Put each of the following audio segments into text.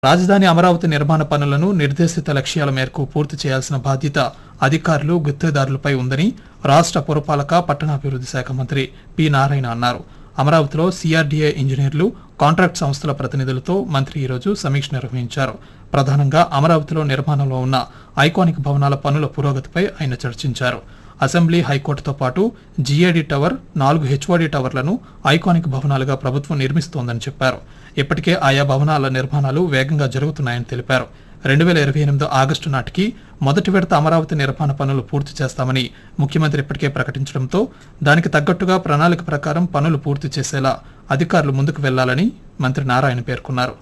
రాజధాని అమరావతి నిర్మాణ పనులను నిర్దేశిత లక్ష్యాల మేరకు పూర్తి చేయాల్సిన బాధ్యత అధికారులు గుత్తేదారులపై ఉందని రాష్ట్ర పురపాలక పట్టణాభివృద్ధి శాఖ మంత్రి పి నారాయణ అన్నారు అమరావతిలో సిఆర్డీఏ ఇంజనీర్లు కాంట్రాక్ట్ సంస్థల ప్రతినిధులతో మంత్రి ఈరోజు సమీక్ష నిర్వహించారు ప్రధానంగా అమరావతిలో నిర్మాణంలో ఉన్న ఐకానిక్ భవనాల పనుల పురోగతిపై ఆయన చర్చించారు అసెంబ్లీ హైకోర్టుతో పాటు జీఏడీ టవర్ నాలుగు హెచ్ఓడి టవర్లను ఐకానిక్ భవనాలుగా ప్రభుత్వం నిర్మిస్తోందని చెప్పారు ఇప్పటికే ఆయా భవనాల నిర్మాణాలు వేగంగా జరుగుతున్నాయని తెలిపారు రెండు వేల ఇరవై ఎనిమిది ఆగస్టు నాటికి మొదటి విడత అమరావతి నిర్మాణ పనులు పూర్తి చేస్తామని ముఖ్యమంత్రి ఇప్పటికే ప్రకటించడంతో దానికి తగ్గట్టుగా ప్రణాళిక ప్రకారం పనులు పూర్తి చేసేలా అధికారులు ముందుకు వెళ్లాలని మంత్రి నారాయణ పేర్కొన్నారు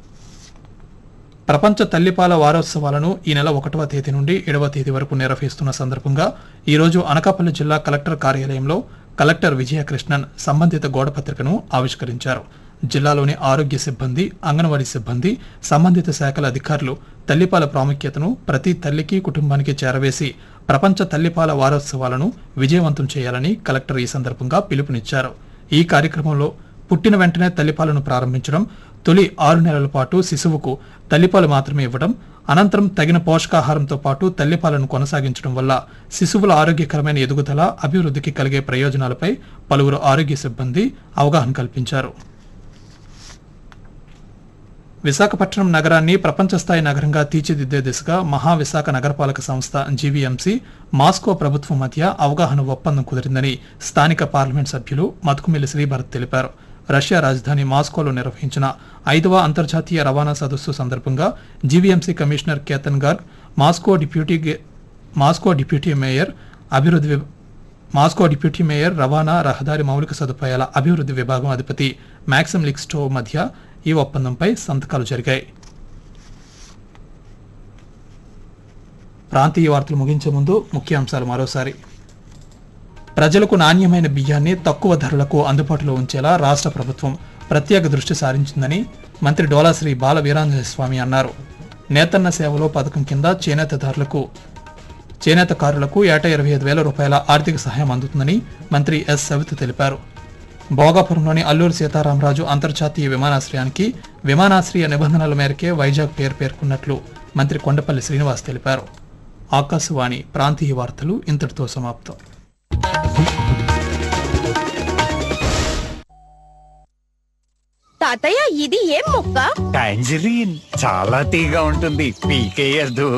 ప్రపంచ తల్లిపాల వారోత్సవాలను ఈ నెల ఒకటవ తేదీ నుండి ఏడవ తేదీ వరకు నిర్వహిస్తున్న సందర్భంగా ఈరోజు అనకాపల్లి జిల్లా కలెక్టర్ కార్యాలయంలో కలెక్టర్ విజయకృష్ణన్ సంబంధిత గోడపత్రికను ఆవిష్కరించారు జిల్లాలోని ఆరోగ్య సిబ్బంది అంగన్వాడీ సిబ్బంది సంబంధిత శాఖల అధికారులు తల్లిపాల ప్రాముఖ్యతను ప్రతి తల్లికి కుటుంబానికి చేరవేసి ప్రపంచ తల్లిపాల వారోత్సవాలను విజయవంతం చేయాలని కలెక్టర్ ఈ సందర్భంగా పిలుపునిచ్చారు ఈ కార్యక్రమంలో పుట్టిన వెంటనే తల్లిపాలను ప్రారంభించడం తొలి ఆరు నెలల పాటు శిశువుకు తల్లిపాలు మాత్రమే ఇవ్వడం అనంతరం తగిన పోషకాహారంతో పాటు తల్లిపాలను కొనసాగించడం వల్ల శిశువుల ఆరోగ్యకరమైన ఎదుగుదల అభివృద్ధికి కలిగే ప్రయోజనాలపై పలువురు ఆరోగ్య సిబ్బంది అవగాహన కల్పించారు విశాఖపట్నం నగరాన్ని ప్రపంచ స్థాయి నగరంగా తీర్చిదిద్దే దిశగా మహావిశాఖ నగరపాలక సంస్థ జీవీఎంసీ మాస్కో ప్రభుత్వం మధ్య అవగాహన ఒప్పందం కుదిరిందని స్థానిక పార్లమెంట్ సభ్యులు మతుకుమిల్లి శ్రీభరత్ తెలిపారు రష్యా రాజధాని మాస్కోలో నిర్వహించిన ఐదవ అంతర్జాతీయ రవాణా సదస్సు సందర్భంగా GVMC commissioner Ketan Garg Moscow deputy గే- మాస్కో డిప్యూటీ మేయర్ అభివృద్ధి విభ- మాస్కో డిప్యూటీ మేయర్ రవాణా రహదారి మౌలిక సదుపాయాల అభివృద్ధి విభాగం అధిపతి మ్యాక్సిమ్ లిక్స్టో మధ్య ఈ ఒప్పందంపై సంతకాలు జరిగాయి ప్రాంతీయ వార్తలు ముగించే ముందు ముఖ్యాంశాలు మరోసారి ప్రజలకు నాణ్యమైన బియ్యాన్ని తక్కువ ధరలకు అందుబాటులో ఉంచేలా రాష్ట్ర ప్రభుత్వం ప్రత్యేక దృష్టి సారించిందని మంత్రి డోలాశ్రీ బాల వీరాంజనేయ స్వామి అన్నారు నేతన్న సేవలో పథకం కింద చేనేతదారులకు చేనేతకారులకు ఏటా ఇరవై ఐదు వేల రూపాయల ఆర్థిక సహాయం అందుతుందని మంత్రి ఎస్ సవిత తెలిపారు భోగాపురంలోని అల్లూరు సీతారామరాజు అంతర్జాతీయ విమానాశ్రయానికి విమానాశ్రయ నిబంధనల మేరకే వైజాగ్ పేరు పేర్కొన్నట్లు మంత్రి కొండపల్లి శ్రీనివాస్ తెలిపారు ఆకాశవాణి ప్రాంతీయ వార్తలు ఇంతటితో సమాప్తం తాతయ్య ఇది ఏం మొక్క టాంజరీన్ చాలా తీగా ఉంటుంది పీకేయద్దు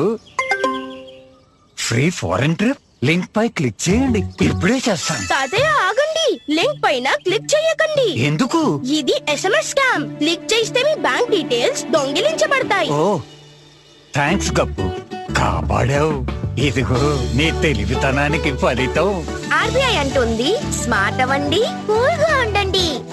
ఫ్రీ ఫారెన్ ట్రిప్ లింక్ పై క్లిక్ చేయండి ఇప్పుడే చేస్తాను తాతయ్య ఆగండి లింక్ పైన క్లిక్ చేయకండి ఎందుకు ఇది ఎస్ఎంఎస్ స్కామ్ క్లిక్ చేస్తే మీ బ్యాంక్ డీటెయిల్స్ దొంగిలించబడతాయి ఓ థ్యాంక్స్ గప్పు కాపాడావు ఇదిగో నీ తెలివితనానికి ఫలితం ఆర్బీఐ అంటుంది స్మార్ట్ అవ్వండి కూల్ గా ఉండండి